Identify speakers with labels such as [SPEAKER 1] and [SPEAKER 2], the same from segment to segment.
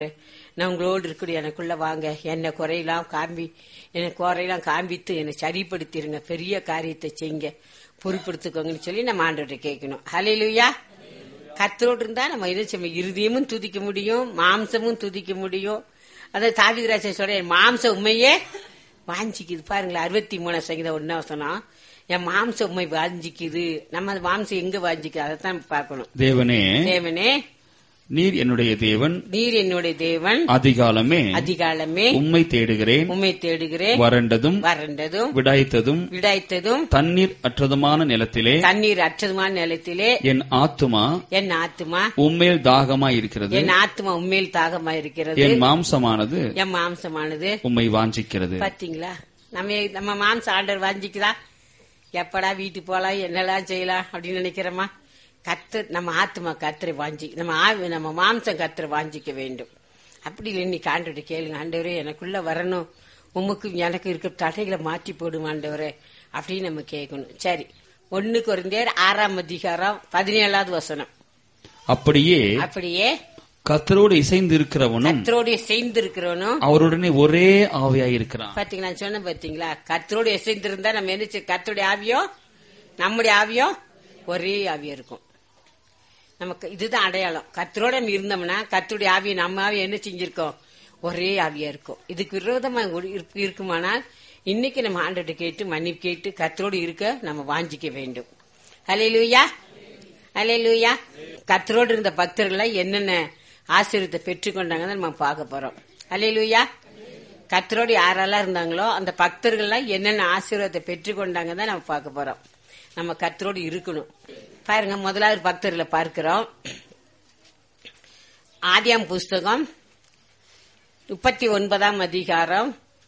[SPEAKER 1] நான் உங்களோடு இருக்கக்கூடிய எனக்குள்ள வாங்க என்ன குறையெல்லாம் காண்பி எனக்கு குறையெல்லாம் காண்பித்து என்னை சரிப்படுத்திடுங்க பெரிய காரியத்தை செய்யுங்க பொறுப்படுத்துக்கோங்கன்னு சொல்லி நம்ம ஆண்டவர்கிட்ட கேட்கணும் ஹalleluya கத்தரோடு இருந்தா நம்ம என்ன செய்ய இருதயமும் துதிக்க முடியும் மாம்சமும் துதிக்க முடியும் அதாவது தாவிதராஜன் சொல்ற என் மாம்ச உண்மையே வாஞ்சிக்குது பாருங்களேன் அறுபத்தி மூணு சங்கீதம் ஒன்னா சொன்னா என் மாம்ச உண்மை வாஞ்சிக்குது நம்ம அந்த மாம்சம் எங்க வாஞ்சிக்குது அதைத்தான் பார்க்கணும்
[SPEAKER 2] தேவனே
[SPEAKER 1] தேவனே
[SPEAKER 2] நீர் என்னுடைய தேவன்
[SPEAKER 1] நீர் என்னுடைய தேவன்
[SPEAKER 2] அதிகாலமே
[SPEAKER 1] அதிகாலமே
[SPEAKER 2] உம்மை தேடுகிறேன்
[SPEAKER 1] உண்மை தேடுகிறேன்
[SPEAKER 2] வறண்டதும்
[SPEAKER 1] வறண்டதும்
[SPEAKER 2] விடாய்த்ததும்
[SPEAKER 1] விடாய்த்ததும்
[SPEAKER 2] தண்ணீர் அற்றதுமான நிலத்திலே
[SPEAKER 1] தண்ணீர் அற்றதுமான நிலத்திலே
[SPEAKER 2] என் ஆத்துமா
[SPEAKER 1] என் ஆத்துமா
[SPEAKER 2] உம்மேல் தாகமாய் இருக்கிறது
[SPEAKER 1] என் ஆத்துமா உண்மையில் தாகமா இருக்கிறது
[SPEAKER 2] என் மாம்சமானது
[SPEAKER 1] என் மாம்சமானது
[SPEAKER 2] உம்மை வாஞ்சிக்கிறது
[SPEAKER 1] பாத்தீங்களா நம்ம நம்ம மாம்சம் ஆர்டர் வாஞ்சிக்குதா எப்படா வீட்டுக்கு போலாம் என்னெல்லாம் செய்யலாம் அப்படின்னு நினைக்கிறோமா கத்து நம்ம ஆத்துமா கத்திரை வாஞ்சி நம்ம ஆவி நம்ம மாம்சம் கத்திரை வாஞ்சிக்க வேண்டும் அப்படி இல்லை இன்னைக்கு ஆண்டவரை கேளுங்க ஆண்டவரே எனக்குள்ள வரணும் உமக்கு எனக்கு இருக்கிற தடைகளை மாற்றி போடும் ஆண்டவரே அப்படின்னு நம்ம கேட்கணும் சரி ஒண்ணு குறைந்தேர் ஆறாம் அதிகாரம் பதினேழாவது வசனம்
[SPEAKER 2] அப்படியே
[SPEAKER 1] அப்படியே
[SPEAKER 2] கத்தரோடு இசைந்து இருக்கிறவனும்
[SPEAKER 1] கத்தரோடு சேர்ந்து இருக்கிறவனும்
[SPEAKER 2] அவருடனே ஒரே ஆவியாய் இருக்கிறான்
[SPEAKER 1] பாத்தீங்களா நான் சொன்னேன் பாத்தீங்களா கத்தரோடு இசைந்திருந்தா நம்ம என்ன செய்ய- கர்த்தருடைய ஆவியோ நம்முடைய ஆவியோ ஒரே ஆவியா இருக்கும் நமக்கு இதுதான் அடையாளம் கத்தரோட நம்ம இருந்தோம்னா கத்தருடைய ஆவியை நம்ம ஆவியை என்ன செஞ்சிருக்கோம் ஒரே ஆவியா இருக்கும் இதுக்கு விரோதமா ஒரு- இருக்கு- இருக்குமானால் இன்னைக்கு நம்ம ஆண்டோட கேட்டு மன்னிப்பு கேட்டு கத்தரோடு இருக்க நம்ம வாஞ்சிக்க வேண்டும் ஹalleluya ஹalleluya கத்தரோடு இருந்த பக்தர்களை என்னென்ன ஆசீர்வாதத்தை பெற்றுக்கொண்டாங்கன்னு நம்ம பார்க்க போறோம் ஹalleluya கத்தரோடு யாரெல்லாம் இருந்தாங்களோ அந்த பக்தர்கள்லாம் என்னென்ன ஆசீர்வாதத்தை பெற்றுக்கொண்டாங்க தான் நம்ம பார்க்க போறோம் நம்ம கத்தரோடு இருக்கணும் பாருங்க முதலாவது பக்தர்களை பார்க்கிறோம் ஆதியாம் புஸ்தகம் முப்பத்தி ஒன்பதாம் அதிகாரம்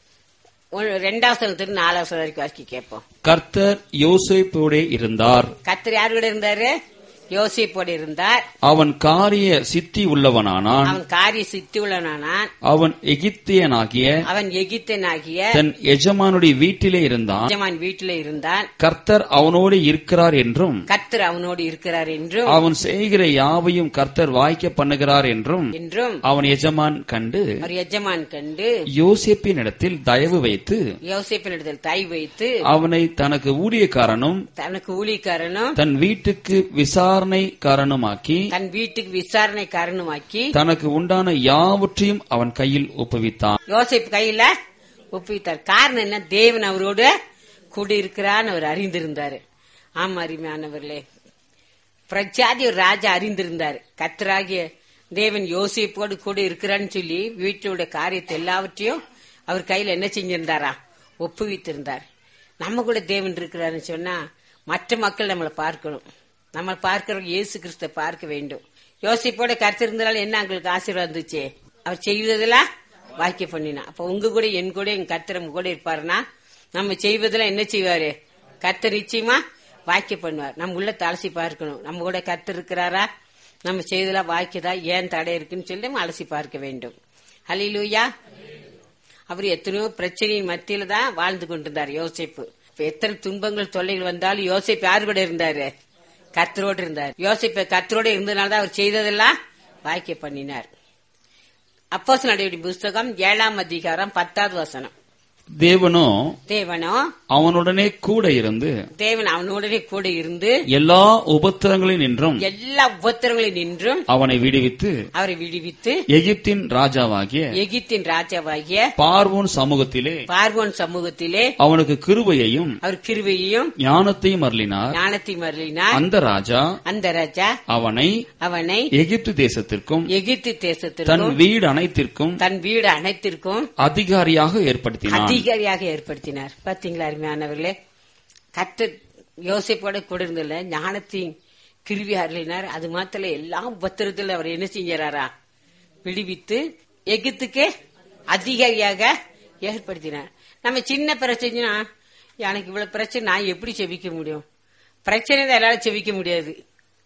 [SPEAKER 1] ஒ- ரெண்டாவது சனத்திற்கு நாலாவது சனம் வரைக்கும் வாசிக்க கேட்போம்
[SPEAKER 2] கர்த்தர் யோசேப்போடே இருந்தார்
[SPEAKER 1] கத்தர் யார் கூட இருந்தாரு யோசிப்போடு இருந்தார்
[SPEAKER 2] அவன் காரிய சித்தி உள்ளவனானான்
[SPEAKER 1] அவன் காரிய சித்தி உள்ளனானான்
[SPEAKER 2] அவன் எகிப்தியனாகிய
[SPEAKER 1] அவன் எகிப்தனாகிய
[SPEAKER 2] தன் எஜமானுடைய வீட்டிலே இருந்தான்
[SPEAKER 1] எஜமான் வீட்டிலே இருந்தான்
[SPEAKER 2] கர்த்தர் அவனோடு இருக்கிறார் என்றும்
[SPEAKER 1] கத்தர் அவனோடு இருக்கிறார் என்றும்
[SPEAKER 2] அவன் செய்கிற யாவையும் கர்த்தர் வாய்க்க பண்ணுகிறார் என்றும்
[SPEAKER 1] என்றும்
[SPEAKER 2] அவன் எஜமான் கண்டு
[SPEAKER 1] அவர் எஜமான் கண்டு
[SPEAKER 2] யோசேப்பின் இடத்தில் தயவு வைத்து
[SPEAKER 1] யோசிப்பினிடத்தில் தாய் வைத்து
[SPEAKER 2] அவனை தனக்கு ஊழியக்காரனும்
[SPEAKER 1] தனக்கு ஊழிக்காரனும்
[SPEAKER 2] தன் வீட்டுக்கு விசாரணைக்காரனுமாக்கி
[SPEAKER 1] தன் வீட்டுக்கு விசாரணை காரணமாக்கி
[SPEAKER 2] தனக்கு உண்டான யாவற்றையும் அவன் கையில் ஒப்புவித்தான்
[SPEAKER 1] யோசிப்பு கையில ஒப்புவித்தார் காரணம் என்ன தேவன் அவரோடு கூடியிருக்கிறான்னு அவர் அறிந்திருந்தாரு ஆமா அருமையானவர்களே பிரஜாதி ஒரு ராஜா அறிந்திருந்தார் கத்தராகிய தேவன் யோசிப்போடு கூட இருக்கிறான்னு சொல்லி வீட்டோட காரியத்தை எல்லாவற்றையும் அவர் கையில என்ன செஞ்சிருந்தாரா ஒப்புவித்திருந்தார் நம்ம கூட தேவன் இருக்கிறாருன்னு சொன்னா மற்ற மக்கள் நம்மளை பார்க்கணும் நம்ம பார்க்கிற இயேசு கிறிஸ்த பார்க்க வேண்டும் யோசிப்போட கருத்திருந்தனால என்ன அவங்களுக்கு ஆசீர்வாதம் இருந்துச்சு அவர் செய்வதெல்லாம் வாக்கிய பண்ணினா அப்ப உங்க கூட என் கூட என் கர்த்தர் உங்க கூட இருப்பாருன்னா நம்ம செய்வதெல்லாம் என்ன செய்வாரு கர்த்தர் நிச்சயமா வாக்கிய பண்ணுவார் நம்ம உள்ள அலசி பார்க்கணும் நம்ம கூட கர்த்தர் இருக்கிறாரா நம்ம செய்தெல்லாம் வாக்கியதா ஏன் தடை இருக்குன்னு சொல்லி நம்ம அலசி பார்க்க வேண்டும் ஹலிலூயா அவர் எத்தனையோ பிரச்சனையின் மத்தியில தான் வாழ்ந்து கொண்டிருந்தார் யோசிப்பு இப்ப எத்தனை துன்பங்கள் தொல்லைகள் வந்தாலும் யோசிப்பு யாரு கூட இருந்தாரு கர்த்தரோடு இருந்தார் யோசிப்பு கர்த்தரோடு இருந்ததுனால தான் அவர் செய்ததெல்லாம் வாக்கிய பண்ணினார் அப்போஸ் நடவடி புஸ்தகம் ஏழாம் அதிகாரம் பத்தாவது வசனம்
[SPEAKER 2] தேவனோ
[SPEAKER 1] தேவனோ
[SPEAKER 2] அவனுடனே கூட இருந்து
[SPEAKER 1] தேவன் அவனுடனே கூட இருந்து
[SPEAKER 2] எல்லா உபத்திரங்களில் நின்றும்
[SPEAKER 1] எல்லா உபத்திரங்களில் நின்றும்
[SPEAKER 2] அவனை விடுவித்து
[SPEAKER 1] அவரை விடுவித்து
[SPEAKER 2] எகிப்தின் ராஜாவாகிய
[SPEAKER 1] எகிப்தின் ராஜாவாகிய
[SPEAKER 2] பார்வோன் சமூகத்திலே
[SPEAKER 1] பார்வோன் சமூகத்திலே
[SPEAKER 2] அவனுக்கு கிருபையையும்
[SPEAKER 1] அவர் கிருபையையும்
[SPEAKER 2] ஞானத்தையும் அருளினார்
[SPEAKER 1] ஞானத்தை மருளினார்
[SPEAKER 2] அந்த ராஜா
[SPEAKER 1] அந்த ராஜா
[SPEAKER 2] அவனை
[SPEAKER 1] அவனை
[SPEAKER 2] எகிப்து தேசத்திற்கும்
[SPEAKER 1] எகிப்து
[SPEAKER 2] தன்
[SPEAKER 1] தேசத்திற்கும்
[SPEAKER 2] வீடு அனைத்திற்கும்
[SPEAKER 1] தன் வீடு அனைத்திற்கும்
[SPEAKER 2] அதிகாரியாக ஏற்படுத்தினான்
[SPEAKER 1] அதிகாரியாக ஏற்படுத்தினார் பாத்தீங்களா அருமையானவர்களே கத்த யோசிப்போட கூட இருந்தல ஞானத்தின் கிருவி அருளினார் அது மாத்திர எல்லா உபத்திரத்தில் அவர் என்ன செஞ்சாரா விடுவித்து எகிப்துக்கே அதிகாரியாக ஏற்படுத்தினார் நம்ம சின்ன பிரச்சனைனா எனக்கு இவ்வளவு பிரச்சனை நான் எப்படி செவிக்க முடியும் பிரச்சனை தான் எல்லாரும் செவிக்க முடியாது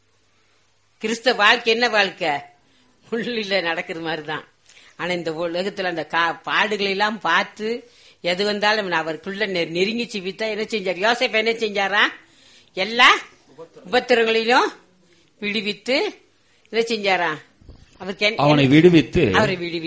[SPEAKER 1] கிறிஸ்தவ வாழ்க்கை என்ன வாழ்க்கை உள்ளில நடக்கிற மாதிரிதான் ஆனா இந்த உலகத்துல அந்த கா- பாடுகளை எல்லாம் பார்த்து எது வந்தாலும் நான் அவருக்குள்ள நெ- நெருங்கி சிவித்தா என்ன செஞ்சார் யோசேப் என்ன செஞ்சாரா எல்லா உபத்திரங்களிலும் விடுவித்து என்ன செஞ்சாரா அவருக்கு என்ன-
[SPEAKER 2] அவனை விடுவித்து
[SPEAKER 1] அவரை விடுவி